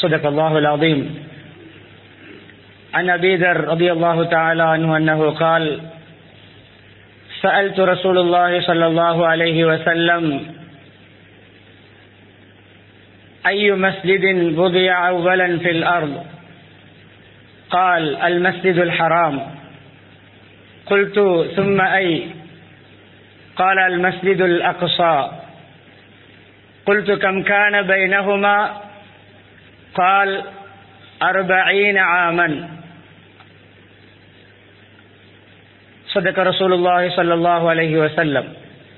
صدق الله العظيم عن أبي ذر رضي الله تعالى عنه أنه قال سألت رسول الله صلى الله عليه وسلم أي مسجد وضع أولا في الأرض قال المسجد الحرام قلت ثم أي قال المسجد الأقصى قلت كم كان بينهما قال أربعين عاما صدق رسول الله صلى الله عليه وسلم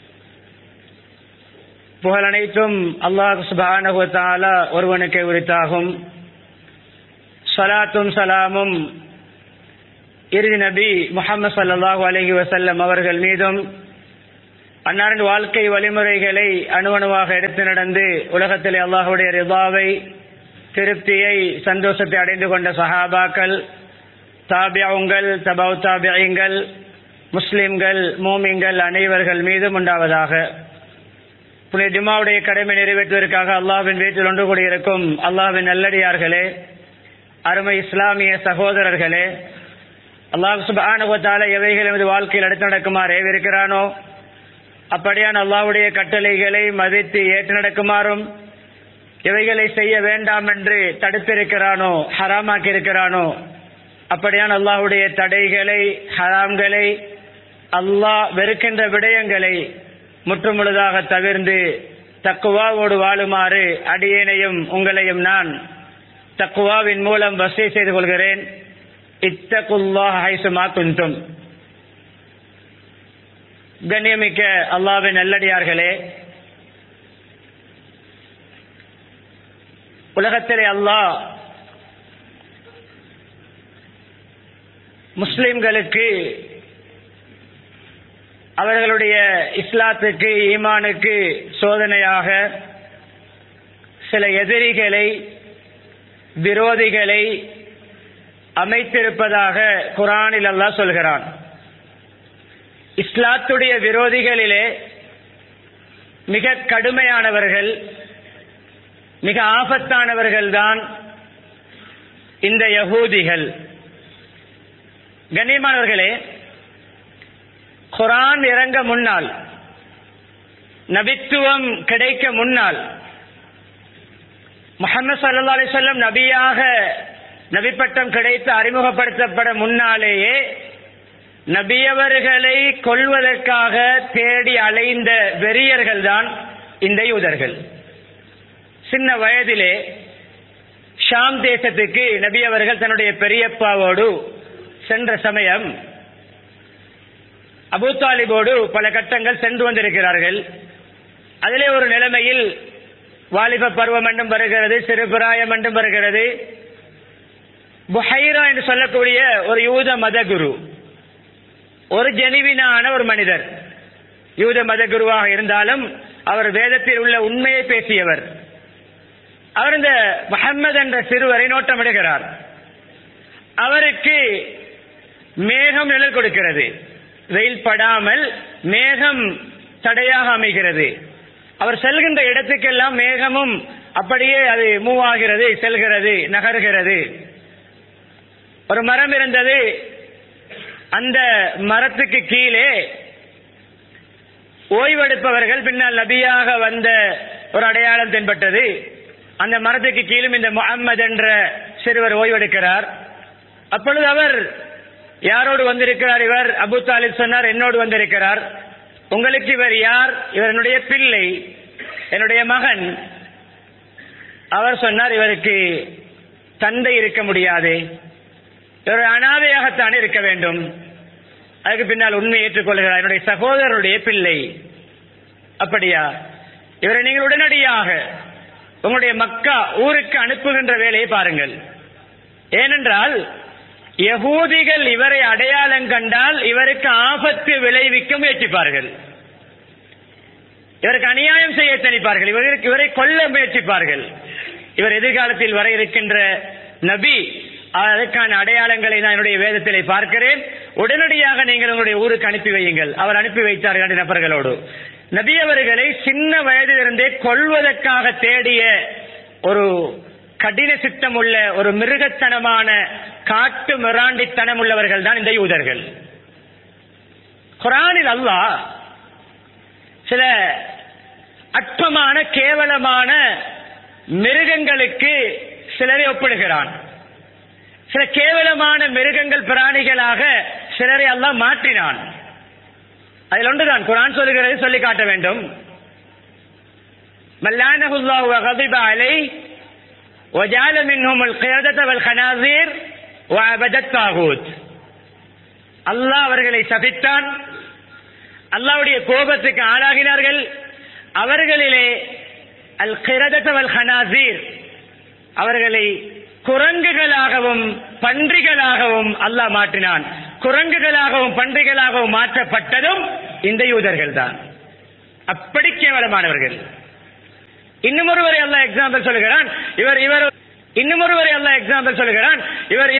புகழ் அனைத்தும் அல்லாஹ் சுபானஹு தாலா ஒருவனுக்கு உரித்தாகும் சலாத்தும் சலாமும் இறுதி நபி முகமது சல்லாஹூ அலஹி வசல்லம் அவர்கள் மீதும் அன்னாரின் வாழ்க்கை வழிமுறைகளை அணுவணுவாக எடுத்து நடந்து உலகத்திலே அல்லாஹுடைய ரிபாவை திருப்தியை சந்தோஷத்தை அடைந்து கொண்ட சஹாபாக்கள் தாபியாவுங்கள் தபவு தாபியங்கள் முஸ்லிம்கள் மூமிங்கள் அனைவர்கள் மீதும் உண்டாவதாக புனித ஜுமாவுடைய கடமை நிறைவேற்றுவதற்காக அல்லாஹ்வின் வீட்டில் ஒன்று கூடியிருக்கும் அல்லாஹ்வின் நல்லடியார்களே அருமை இஸ்லாமிய சகோதரர்களே அல்லாஹ் சுபானுவத்தால எவைகள் எமது வாழ்க்கையில் அடுத்து நடக்குமாறு ஏவிருக்கிறானோ அப்படியான அல்லாஹ்வுடைய கட்டளைகளை மதித்து ஏற்று நடக்குமாறும் எவைகளை செய்ய வேண்டாம் என்று தடுத்திருக்கிறானோ ஹராமாக்கி இருக்கிறானோ அப்படியான அல்லாஹ்வுடைய தடைகளை ஹராம்களை அல்லாஹ் வெறுக்கின்ற விடயங்களை முற்றுமுழுதாக தவிர்ந்து தக்குவாவோடு வாழுமாறு அடியேனையும் உங்களையும் நான் தக்குவாவின் மூலம் வசதி செய்து கொள்கிறேன் இத்தகுல்லா ஹைசுமா குந்தும் கண்ணியமிக்க அல்லாவின் நல்லடியார்களே உலகத்திலே அல்லாஹ் முஸ்லிம்களுக்கு அவர்களுடைய இஸ்லாத்துக்கு ஈமானுக்கு சோதனையாக சில எதிரிகளை விரோதிகளை அமைத்திருப்பதாக குரானில் அல்லாஹ் சொல்கிறான் இஸ்லாத்துடைய விரோதிகளிலே மிக கடுமையானவர்கள் மிக ஆபத்தானவர்கள் தான் இந்த யகூதிகள் கண்ணியமானவர்களே குரான் இறங்க முன்னால் நபித்துவம் கிடைக்க முன்னால் முகமது சல்லா அலிசல்லம் நபியாக நபிப்பட்டம் கிடைத்து அறிமுகப்படுத்தப்பட முன்னாலேயே நபியவர்களை கொள்வதற்காக தேடி அலைந்த வெறியர்கள் தான் இந்த யூதர்கள் சின்ன வயதிலே ஷாம் தேசத்துக்கு நபி அவர்கள் தன்னுடைய பெரியப்பாவோடு சென்ற சமயம் அபு தாலிபோடு பல கட்டங்கள் சென்று வந்திருக்கிறார்கள் அதிலே ஒரு நிலைமையில் வாலிப பருவம் என்றும் வருகிறது சிறு பிராயம் என்றும் வருகிறது புஹைரா என்று சொல்லக்கூடிய ஒரு யூத மத குரு ஒரு ஜெனிவினான ஒரு மனிதர் யூத மத குருவாக இருந்தாலும் அவர் வேதத்தில் உள்ள உண்மையை பேசியவர் அவர் இந்த முகம்மது என்ற சிறுவரை நோட்டமிடுகிறார் அவருக்கு மேகம் நிழல் கொடுக்கிறது வெயில் படாமல் மேகம் தடையாக அமைகிறது அவர் செல்கின்ற இடத்துக்கெல்லாம் மேகமும் அப்படியே அது மூவ் ஆகிறது செல்கிறது நகர்கிறது ஒரு மரம் இருந்தது அந்த மரத்துக்கு கீழே ஓய்வெடுப்பவர்கள் பின்னால் நபியாக வந்த ஒரு அடையாளம் தென்பட்டது அந்த மரத்துக்கு கீழும் இந்த முகம்மது என்ற சிறுவர் ஓய்வெடுக்கிறார் அப்பொழுது அவர் யாரோடு வந்திருக்கிறார் இவர் அபு தாலிப் சொன்னார் என்னோடு வந்திருக்கிறார் உங்களுக்கு இவர் யார் இவர் என்னுடைய பிள்ளை என்னுடைய மகன் அவர் சொன்னார் இவருக்கு தந்தை இருக்க முடியாது இவர் அனாதையாகத்தான் இருக்க வேண்டும் அதுக்கு பின்னால் உண்மை ஏற்றுக்கொள்கிறார் என்னுடைய சகோதரருடைய பிள்ளை அப்படியா இவரை நீங்கள் உடனடியாக உங்களுடைய மக்கா ஊருக்கு அனுப்புகின்ற வேலையை பாருங்கள் ஏனென்றால் யகூதிகள் இவரை அடையாளம் கண்டால் இவருக்கு ஆபத்து விளைவிக்க முயற்சிப்பார்கள் இவருக்கு அநியாயம் செய்ய தனிப்பார்கள் இவருக்கு இவரை கொல்ல முயற்சிப்பார்கள் இவர் எதிர்காலத்தில் வர இருக்கின்ற நபி அதற்கான அடையாளங்களை நான் என்னுடைய வேதத்திலே பார்க்கிறேன் உடனடியாக நீங்கள் உங்களுடைய ஊருக்கு அனுப்பி வையுங்கள் அவர் அனுப்பி வைத்தார் இரண்டு நபர்களோடு நபி அவர்களை சின்ன வயதிலிருந்தே கொள்வதற்காக தேடிய ஒரு கடின சித்தம் உள்ள ஒரு மிருகத்தனமான காட்டு மிராண்டித்தனம் உள்ளவர்கள் தான் இந்த யூதர்கள் குரானில் அல்லாஹ் சில அற்பமான கேவலமான மிருகங்களுக்கு சிலரை ஒப்பிடுகிறான் சில கேவலமான மிருகங்கள் பிராணிகளாக சிலரை அல்லாஹ் மாற்றினான் அதில் ஒன்றுதான் குரான் சொல்லுகிறது சொல்லி காட்ட வேண்டும் மல்லானஹுல்லாஹு வகதிப அலை وجعل منهم القردة والخنازير وعبد الطاغوت அல்லாஹ் அவர்களை சபித்தான் அல்லாஹ்வுடைய கோபத்துக்கு ஆளாகினார்கள் அவர்களிலே அல் கிரதத வல் ஹனாசீர் அவர்களை குரங்குகளாகவும் பன்றிகளாகவும் அல்லாஹ் மாற்றினான் குரங்குகளாகவும் பன்றிகளாகவும் மாற்றப்பட்டதும் இந்த யூதர்கள் தான் அப்படி கேவலமானவர்கள் இன்னும் ஒருவரை அல்லாஹ் எக்ஸாம்பிள் சொல்லுகிறான் இவர் இவர் இன்னும் ஒருவரை அல்லாஹ் எக்ஸாம்பிள் சொல்லுகிறான் இவர்